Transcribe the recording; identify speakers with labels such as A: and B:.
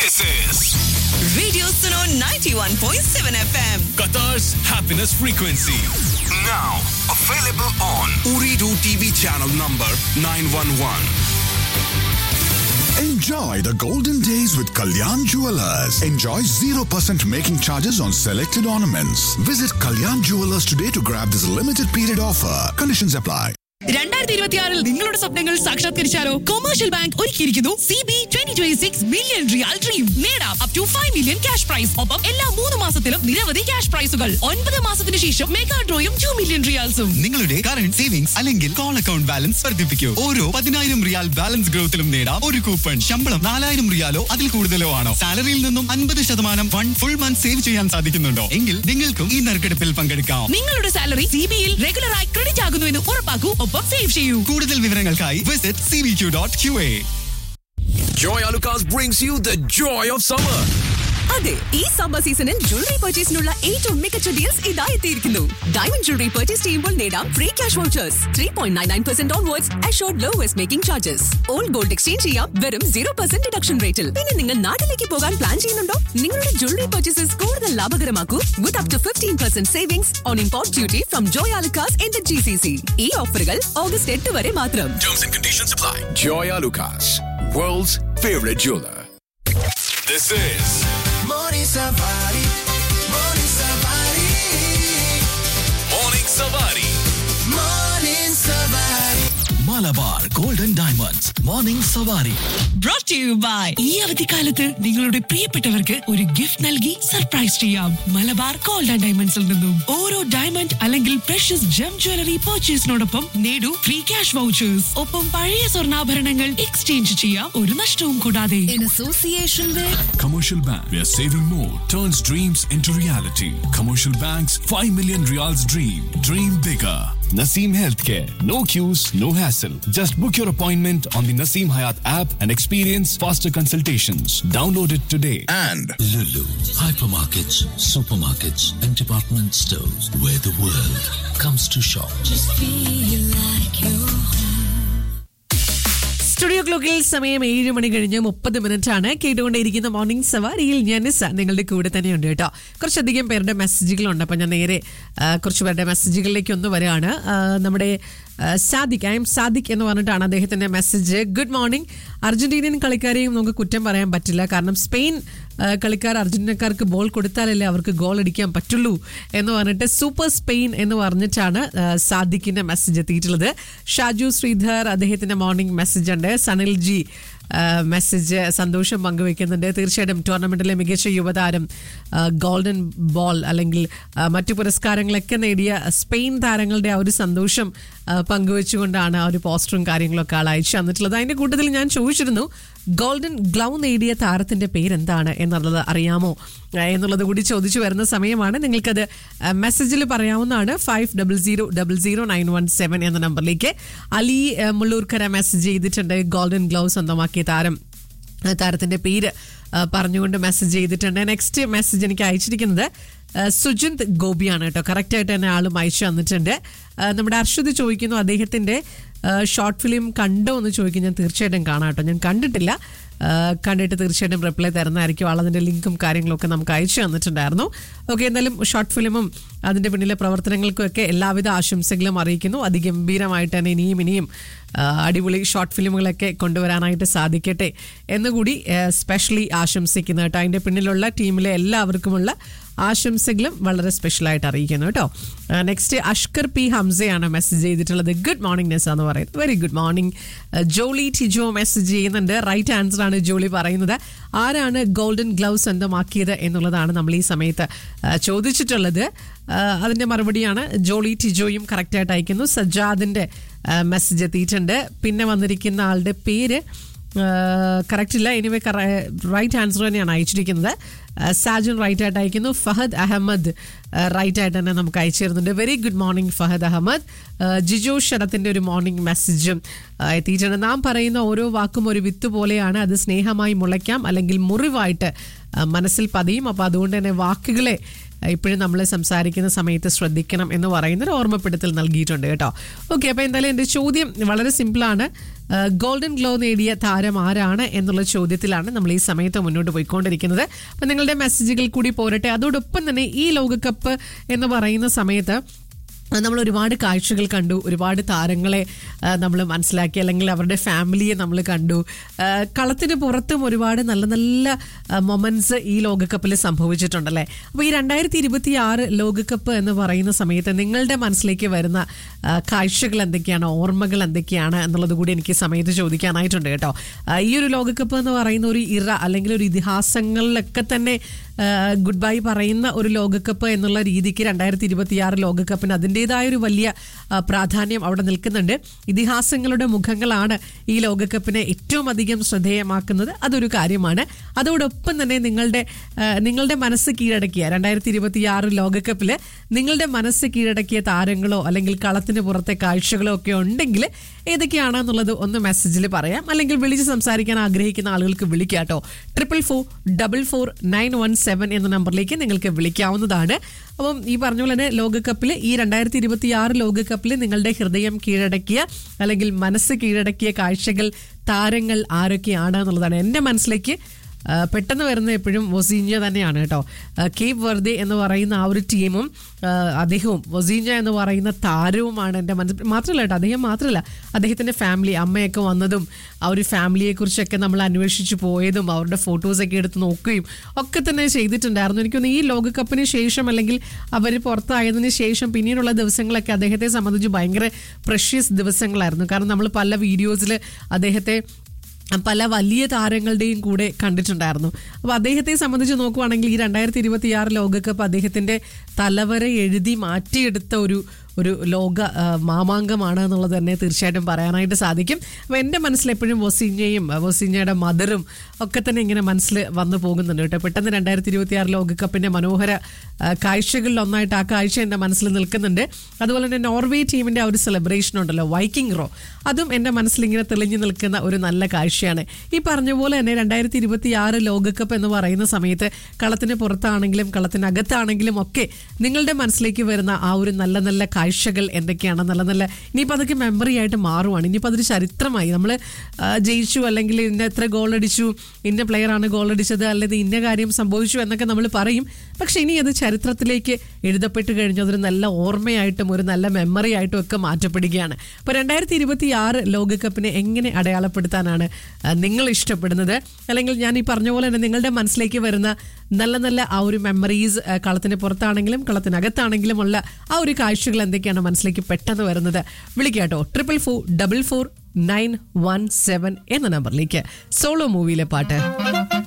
A: This is
B: Radio Suno 91.7 FM.
C: Qatar's happiness frequency.
A: now available on Uridu TV channel number 911.
D: Enjoy the golden days with Kalyan Jewelers. Enjoy 0% making charges on selected ornaments. Visit Kalyan Jewelers today to grab this limited period offer. Conditions apply.
E: രണ്ടായിരത്തി ഇരുപത്തിയാറിൽ നിങ്ങളുടെ സ്വപ്നങ്ങൾ സാക്ഷാത്കരിച്ചാലോ commercial bank ഒരുക്കിയിരിക്കുന്നു C B twenty twenty six million real dream നേടാം up to five million cash prize ഒപ്പം എല്ലാ മൂന്ന് മാസത്തിലും നിരവധി ക്യാഷ് പ്രൈസുകൾ ഒൻപത് മാസത്തിന് ശേഷം മെഗാ ഡ്രോയും ടു മില്യൺ റിയാൽസും
F: നിങ്ങളുടെ കറണ്ട് സേവിങ്സ് അല്ലെങ്കിൽ കോൾ അക്കൗണ്ട് ബാലൻസ് വർദ്ധിപ്പിക്കൂ ഓരോ പതിനായിരം റിയാൽ ബാലൻസ് ഗ്രോത്തിലും നേടാം ഒരു കൂപ്പൺ ശമ്പളം നാലായിരം റിയാലോ അതിൽ കൂടുതലോ ആണോ സാലറിയിൽ നിന്നും അൻപത് ശതമാനം ഫണ്ട് ഫുൾ മന്ത് സേവ് ചെയ്യാൻ സാധിക്കുന്നുണ്ടോ എങ്കിൽ നിങ്ങൾക്കും ഈ നറുക്കെടുപ്പിൽ പങ്കെടുക്കാം
E: നിങ്ങളുടെ സാലറി സി ബിയിൽ റെഗുലറായി ക്രെഡിറ്റ് ആകുന്നുവെന്ന് ഉറപ്പാക്കൂ ഒപ്പം സേവ് ചെയ്യൂ
F: കൂടുതൽ വിവരങ്ങൾക്കായി visit C V Q dot Q A
C: Joy Alucas brings you the joy of summer.
B: അതെ ഈ സമ്മർ സീസണിൽ ജ്വല്ലറി പർച്ചേസിനുള്ള ഏറ്റവും മികച്ച ഡീൽസ് ഇതാ എത്തിയിരിക്കുന്നു ഡയമണ്ട് ജ്വല്ലറി പർച്ചേസ് ചെയ്യുമ്പോൾ നേടാം free cash vouchers three point nine nine percent onwards assured lowest making charges old gold exchange ചെയ്യാം വെറും സീറോ പെർസെന്റ് ഡിഡക്ഷൻ റേറ്റിൽ പിന്നെ നിങ്ങൾ നാട്ടിലേക്ക് പോകാൻ പ്ലാൻ ചെയ്യുന്നുണ്ടോ നിങ്ങളുടെ ജ്വല്ലറി പർച്ചേസസ് കൂടുതൽ ലാഭകരമാക്കൂ with up to fifteen percent savings on import duty from Joy Alukkas in the G C C ഈ ഓഫറുകൾ ഓഗസ്റ്റ് എട്ട് വരെ മാത്രം
C: Terms and conditions apply. Joy Alucas, world's favorite jeweler. This is Morning Savari.
F: Malabar golden diamonds morning Savari
E: brought to you by ഈ അവധിക്കാലത്ത് നിങ്ങളുടെ പ്രിയപ്പെട്ടവർക്ക് ഒരു ഗിഫ്റ്റ് നൽകി സർപ്രൈസ് ചെയ്യാം മലബാർ ഗോൾഡ് ആൻഡ് ഡയമണ്ട്സിൽ നിന്നും ഓരോ ഡയമണ്ട് അല്ലെങ്കിൽ പ്രഷ്യസ് ജം ജ്വല്ലറി പർച്ചേസിനോടൊപ്പം നേടൂ ഫ്രീ ക്യാഷ് വൗച്ചേഴ്സ് ഒപ്പം പഴയ സ്വർണ്ണാഭരണങ്ങൾ എക്സ്ചേഞ്ച് ചെയ്യാം ഒരു നഷ്ടവും കൂടാതെ
B: In association with
C: Commercial Bank, where saving more turns dreams into reality. Commercial Bank's 5 million reals dream. Dream bigger. Naseem Healthcare. No queues, no hassle. Just book your appointment on the Naseem Hayat app and experience faster consultations. Download it today.
D: And
G: Lulu, hypermarkets, supermarkets, and department stores where the world comes to shop.
E: Studio ക്ലോക്കിൽ സമയം ഏഴ് മണി കഴിഞ്ഞ് മുപ്പത് minute ആണ് കേട്ടുകൊണ്ടേയിരിക്കുന്ന morning സവാരിയിൽ ഞാൻ നിസ്സ നിങ്ങളുടെ കൂടെ തന്നെയുണ്ട് കേട്ടോ കുറച്ചധികം പേരുടെ മെസ്സേജുകളുണ്ട് അപ്പം ഞാൻ നേരെ ആ, കുറച്ച് പേരുടെ മെസ്സേജുകളിലേക്ക് ഒന്ന് വരികയാണ് ആ, നമ്മുടെ ആ, സാദിഖ് ഐ എം സാദിഖ് എന്ന് പറഞ്ഞിട്ടാണ് അദ്ദേഹത്തിന്റെ മെസ്സേജ് ഗുഡ് മോർണിംഗ് അർജന്റീനിയൻ കളിക്കാരെയും നമുക്ക് കുറ്റം പറയാൻ പറ്റില്ല കാരണം സ്പെയിൻ ആ, കളിക്കാർ അർജന്റീനക്കാർക്ക് ബോൾ കൊടുത്താലല്ലേ അവർക്ക് ഗോൾ അടിക്കാൻ പറ്റുള്ളൂ എന്ന് പറഞ്ഞിട്ട് സൂപ്പർ സ്പെയിൻ എന്ന് പറഞ്ഞിട്ടാണ് ആ, സാദിഖിന്റെ മെസ്സേജ് എത്തിയിട്ടുള്ളത് ഷാജു ശ്രീധർ അദ്ദേഹത്തിന്റെ മോർണിംഗ് മെസ്സേജ് ഉണ്ട് സനിൽ ജി ആ, മെസ്സേജ് സന്തോഷം പങ്കുവെക്കുന്നുണ്ട് തീർച്ചയായിട്ടും ടൂർണമെന്റിലെ മികച്ച യുവതാരം ആ, ഗോൾഡൻ ബോൾ അല്ലെങ്കിൽ ആ, മറ്റു പുരസ്കാരങ്ങളൊക്കെ നേടിയ സ്പെയിൻ താരങ്ങളുടെ ആ ഒരു സന്തോഷം ആ, പങ്കുവെച്ചുകൊണ്ടാണ് ആ ഒരു പോസ്റ്ററും കാര്യങ്ങളൊക്കെ ആൾ അയച്ചു തന്നിട്ടുള്ളത് അതിന്റെ കൂട്ടത്തിൽ ഞാൻ ചോദിച്ചിരുന്നു ഗോൾഡൻ ഗ്ലൗ നേടിയ താരത്തിന്റെ പേരെന്താണ് എന്നുള്ളത് അറിയാമോ ആ, എന്നുള്ളത് കൂടി ചോദിച്ചു വരുന്ന സമയമാണ് നിങ്ങൾക്കത് മെസ്സേജിൽ പറയാവുന്നതാണ് five double zero double zero nine one seven എന്ന നമ്പറിലേക്ക് അലി ആ, മുള്ളൂർക്കര മെസ്സേജ് ചെയ്തിട്ടുണ്ട് ഗോൾഡൻ ഗ്ലൗ സ്വന്തമാക്കിയ താരം ആ, താരത്തിന്റെ പേര് ആ, പറഞ്ഞുകൊണ്ട് മെസ്സേജ് ചെയ്തിട്ടുണ്ട് നെക്സ്റ്റ് മെസ്സേജ് എനിക്ക് അയച്ചിരിക്കുന്നത് ആ, സുജിന്ത് ഗോപിയാണ് കേട്ടോ കറക്റ്റ് ആയിട്ട് തന്നെ ആളും അയച്ചു തന്നിട്ടുണ്ട് ആ, നമ്മുടെ അർഷദ് ചോദിക്കുന്നു അദ്ദേഹത്തിന്റെ ഷോർട്ട് ഫിലിം കണ്ടോ എന്ന് ചോദിക്കും ഞാൻ തീർച്ചയായിട്ടും കാണാം കേട്ടോ ഞാൻ കണ്ടിട്ടില്ല ആ, കണ്ടിട്ട് തീർച്ചയായിട്ടും റിപ്ലൈ തരുന്നതായിരിക്കും ആളതിന്റെ ലിങ്കും കാര്യങ്ങളൊക്കെ നമുക്ക് അയച്ചു തന്നിട്ടുണ്ടായിരുന്നു ഓക്കെ എന്തായാലും ഷോർട്ട് ഫിലിമും അതിന്റെ പിന്നിലെ പ്രവർത്തനങ്ങൾക്കും ഒക്കെ എല്ലാവിധ ആശംസകളും അറിയിക്കുന്നു അതിഗംഭീരമായിട്ട് തന്നെ ഇനിയും ഇനിയും ആ, അടിപൊളി ഷോർട്ട് ഫിലിമുകളൊക്കെ കൊണ്ടുവരാനായിട്ട് സാധിക്കട്ടെ എന്നുകൂടി സ്പെഷ്യലി ആശംസിക്കുന്നു കേട്ടോ അതിന്റെ പിന്നിലുള്ള ടീമിലെ എല്ലാവർക്കുമുള്ള ആശംസകളും വളരെ സ്പെഷ്യലായിട്ട് അറിയിക്കുന്നു കേട്ടോ നെക്സ്റ്റ് അഷ്കർ പി ഹംസയാണ് മെസ്സേജ് ചെയ്തിട്ടുള്ളത് ഗുഡ് മോർണിംഗ് നെസ് എന്ന് പറയുന്നത് very good morning Jolly Tijo message ചെയ്യുന്നുണ്ട് റൈറ്റ് ആൻസർ ആണ് ജോളി പറയുന്നത് ആരാണ് ഗോൾഡൻ ഗ്ലൗസ് സ്വന്തമാക്കിയത് എന്നുള്ളതാണ് നമ്മൾ ഈ സമയത്ത് ആ, ചോദിച്ചിട്ടുള്ളത് ആ, അതിന്റെ മറുപടിയാണ് ജോളി ടിജോയും കറക്റ്റായിട്ട് അയക്കുന്നു സജാദിന്റെ മെസ്സേജ് എത്തിയിട്ടുണ്ട് പിന്നെ വന്നിരിക്കുന്ന ആളുടെ പേര് കറക്റ്റ് ഇല്ല എനിവേ റൈറ്റ് ആൻസർ തന്നെയാണ് അയച്ചിരിക്കുന്നത് ആ, സാജൻ റൈറ്റ് ആയിട്ട് അയക്കുന്നു ഫഹദ് അഹമ്മദ് റൈറ്റ് ആയിട്ട് തന്നെ നമുക്ക് അയച്ചു തരുന്നുണ്ട് very good morning Fahad Ahammed ആ, ജിജോ ശരത്തിന്റെ ഒരു മോർണിംഗ് മെസ്സേജും ആ, എത്തിയിട്ടുണ്ട് നാം പറയുന്ന ഓരോ വാക്കും ഒരു വിത്ത് പോലെയാണ് അത് സ്നേഹമായി മുളയ്ക്കാം അല്ലെങ്കിൽ മുറിവായിട്ട് ആ, മനസ്സിൽ പതിയും അപ്പോൾ അതുകൊണ്ട് തന്നെ വാക്കുകളെ ഇപ്പോഴും നമ്മൾ സംസാരിക്കുന്ന സമയത്ത് ശ്രദ്ധിക്കണം എന്ന് പറയുന്നൊരു ഓർമ്മപ്പെടുത്തൽ നൽകിയിട്ടുണ്ട് കേട്ടോ ഓക്കെ അപ്പോൾ എന്തായാലും എൻ്റെ ചോദ്യം വളരെ സിമ്പിളാണ് ഗോൾഡൻ ഗ്ലോ നേടിയ താരം ആരാണ് എന്നുള്ള ചോദ്യത്തിലാണ് നമ്മൾ ഈ സമയത്ത് മുന്നോട്ട് പോയിക്കൊണ്ടിരിക്കുന്നത് അപ്പം നിങ്ങളുടെ മെസ്സേജുകൾ കൂടി പോരട്ടെ അതോടൊപ്പം തന്നെ ഈ ലോകകപ്പ് എന്ന് പറയുന്ന സമയത്ത് നമ്മൾ ഒരുപാട് കാഴ്ചകൾ കണ്ടു ഒരുപാട് താരങ്ങളെ നമ്മൾ മനസ്സിലാക്കി അല്ലെങ്കിൽ അവരുടെ ഫാമിലിയെ നമ്മൾ കണ്ടു ആ, കളത്തിന് പുറത്തും ഒരുപാട് നല്ല നല്ല മൊമെന്റ്സ് ഈ ലോകകപ്പിൽ സംഭവിച്ചിട്ടുണ്ടല്ലേ അപ്പോൾ ഈ രണ്ടായിരത്തി ഇരുപത്തി ആറ് ലോകകപ്പ് എന്ന് പറയുന്ന സമയത്ത് നിങ്ങളുടെ മനസ്സിലേക്ക് വരുന്ന ആ, കാഴ്ചകൾ എന്തൊക്കെയാണ് ഓർമ്മകൾ എന്തൊക്കെയാണ് എന്നുള്ളത് കൂടി എനിക്ക് ഈ സമയത്ത് ചോദിക്കാനായിട്ടുണ്ട് കേട്ടോ ആ, ഈ ഒരു ലോകകപ്പ് എന്ന് പറയുന്ന ഒരു ഇറ അല്ലെങ്കിൽ ഒരു ഇതിഹാസങ്ങളിലൊക്കെ തന്നെ ഗുഡ് ബൈ പറയുന്ന ഒരു ലോകകപ്പ് എന്നുള്ള രീതിക്ക് രണ്ടായിരത്തി ഇരുപത്തിയാറ് ലോകകപ്പിന് അതിൻ്റെതായ ഒരു വലിയ ആ, പ്രാധാന്യം അവിടെ നിൽക്കുന്നുണ്ട് ഇതിഹാസങ്ങളുടെ മുഖങ്ങളാണ് ഈ ലോകകപ്പിനെ ഏറ്റവും അധികം ശ്രദ്ധേയമാക്കുന്നത് അതൊരു കാര്യമാണ് അതോടൊപ്പം തന്നെ നിങ്ങളുടെ ആ, നിങ്ങളുടെ മനസ്സ് കീഴടക്കിയ രണ്ടായിരത്തി ഇരുപത്തിയാറ് ലോകകപ്പിൽ നിങ്ങളുടെ മനസ്സ് കീഴടക്കിയ താരങ്ങളോ അല്ലെങ്കിൽ കളത്തിന് പുറത്തെ കാഴ്ചകളോ ഒക്കെ ഉണ്ടെങ്കിൽ ഏതൊക്കെയാണെന്നുള്ളത് ഒന്ന് മെസ്സേജിൽ പറയാം അല്ലെങ്കിൽ വിളിച്ച് സംസാരിക്കാൻ ആഗ്രഹിക്കുന്ന ആളുകൾക്ക് വിളിക്കാം കേട്ടോ triple four double four nine one seven എന്ന നമ്പറിലേക്ക് നിങ്ങൾക്ക് വിളിക്കാവുന്നതാണ് അപ്പം ഈ പറഞ്ഞ പോലെ തന്നെ ലോകകപ്പിൽ ഈ രണ്ടായിരത്തി ഇരുപത്തി ആറ് ലോകകപ്പിൽ നിങ്ങളുടെ ഹൃദയം കീഴടക്കിയ അല്ലെങ്കിൽ മനസ്സ് കീഴടക്കിയ കാഴ്ചകൾ താരങ്ങൾ ആരൊക്കെയാണ് എന്നുള്ളതാണ് എൻ്റെ മനസ്സിലേക്ക് ആ, പെട്ടെന്ന് വരുന്ന എപ്പോഴും വൊസീഞ്ഞ തന്നെയാണ് കേട്ടോ ആ, കേപ്പ് വെർദെ എന്ന് പറയുന്ന ആ ഒരു ടീമും ആ, അദ്ദേഹവും വൊസീഞ്ഞ എന്ന് പറയുന്ന താരവുമാണ് എൻ്റെ മനസ്സിൽ മാത്രമല്ല കേട്ടോ അദ്ദേഹം മാത്രമല്ല അദ്ദേഹത്തിൻ്റെ ഫാമിലി അമ്മയൊക്കെ വന്നതും ആ ഒരു ഫാമിലിയെ കുറിച്ചൊക്കെ നമ്മൾ അന്വേഷിച്ച് പോയതും അവരുടെ ഫോട്ടോസൊക്കെ എടുത്ത് നോക്കുകയും ഒക്കെ തന്നെ ചെയ്തിട്ടുണ്ടായിരുന്നു എനിക്കൊന്ന് ഈ ലോകകപ്പിന് ശേഷം അല്ലെങ്കിൽ അവർ പുറത്തായതിന് ശേഷം പിന്നീടുള്ള ദിവസങ്ങളൊക്കെ അദ്ദേഹത്തെ സംബന്ധിച്ച് ഭയങ്കര പ്രഷ്യസ് ദിവസങ്ങളായിരുന്നു കാരണം നമ്മൾ പല വീഡിയോസിൽ അദ്ദേഹത്തെ പല വലിയ താരങ്ങളുടെയും കൂടെ കണ്ടിട്ടുണ്ടായിരുന്നു അപ്പോൾ അദ്ദേഹത്തെ സംബന്ധിച്ച് നോക്കുവാണെങ്കിൽ ഈ രണ്ടായിരത്തി ഇരുപത്തി ആറ് ലോകകപ്പ് അദ്ദേഹത്തിൻ്റെ തലവര എഴുതി മാറ്റിയെടുത്ത ഒരു ഒരു ലോക ആ, മാമാങ്കമാണ് എന്നുള്ളത് തന്നെ തീർച്ചയായിട്ടും പറയാനായിട്ട് സാധിക്കും അപ്പോൾ എൻ്റെ മനസ്സിൽ എപ്പോഴും വൊസിഞ്ഞയും വൊസിഞ്ഞയുടെ മദറും ഒക്കെ തന്നെ ഇങ്ങനെ മനസ്സിൽ വന്നു പോകുന്നുണ്ട് കേട്ടോ പെട്ടെന്ന് രണ്ടായിരത്തി ഇരുപത്തി ആറ് ലോകകപ്പിൻ്റെ മനോഹര ആ, കാഴ്ചകളിൽ ഒന്നായിട്ട് ആ കാഴ്ച എൻ്റെ മനസ്സിൽ നിൽക്കുന്നുണ്ട് അതുപോലെ തന്നെ നോർവേ ടീമിൻ്റെ ആ ഒരു സെലിബ്രേഷൻ ഉണ്ടല്ലോ വൈക്കിംഗ് റോ അതും എൻ്റെ മനസ്സിൽ ഇങ്ങനെ തെളിഞ്ഞു നിൽക്കുന്ന ഒരു നല്ല കാഴ്ചയാണ് ഈ പറഞ്ഞ പോലെ തന്നെ രണ്ടായിരത്തി ഇരുപത്തി ആറ് ലോകകപ്പ് എന്ന് പറയുന്ന സമയത്ത് കളത്തിന് പുറത്താണെങ്കിലും കളത്തിനകത്താണെങ്കിലും ഒക്കെ നിങ്ങളുടെ മനസ്സിലേക്ക് വരുന്ന ആ ഒരു നല്ല നല്ല കാഴ്ചകൾ എന്തൊക്കെയാണ് നല്ല നല്ല ഇനിയിപ്പോൾ അതൊക്കെ മെമ്മറി ആയിട്ട് മാറുവാണ് ഇനിയിപ്പോൾ അതൊരു ചരിത്രമായി നമ്മൾ ജയിച്ചു അല്ലെങ്കിൽ ഇന്ന എത്ര ഗോൾ അടിച്ചു ഇന്ന പ്ലെയറാണ് ഗോൾ അടിച്ചത് അല്ലെങ്കിൽ ഇന്ന കാര്യം സംഭവിച്ചു എന്നൊക്കെ നമ്മൾ പറയും പക്ഷെ ഇനി അത് ചരിത്രത്തിലേക്ക് എഴുതപ്പെട്ട് കഴിഞ്ഞു അതൊരു നല്ല ഓർമ്മയായിട്ടും ഒരു നല്ല മെമ്മറി ആയിട്ടും ഒക്കെ മാറ്റപ്പെടുകയാണ് അപ്പോൾ രണ്ടായിരത്തി ഇരുപത്തി ആറ് ലോകകപ്പിനെ എങ്ങനെ അടയാളപ്പെടുത്താനാണ് ആ, നിങ്ങൾ ഇഷ്ടപ്പെടുന്നത് അല്ലെങ്കിൽ ഞാൻ ഈ പറഞ്ഞ പോലെ തന്നെ നിങ്ങളുടെ മനസ്സിലേക്ക് വരുന്ന നല്ല നല്ല ആ ഒരു മെമ്മറീസ് കളത്തിന് പുറത്താണെങ്കിലും കളത്തിനകത്താണെങ്കിലും ഉള്ള ആ ഒരു കാഴ്ചകൾ എന്തൊക്കെയാണ് മനസ്സിലേക്ക് പെട്ടെന്ന് വരുന്നത് വിളിക്കാട്ടോ triple four double four nine one seven എന്ന നമ്പറിലേക്ക് സോളോ മൂവിയിലെ പാട്ട്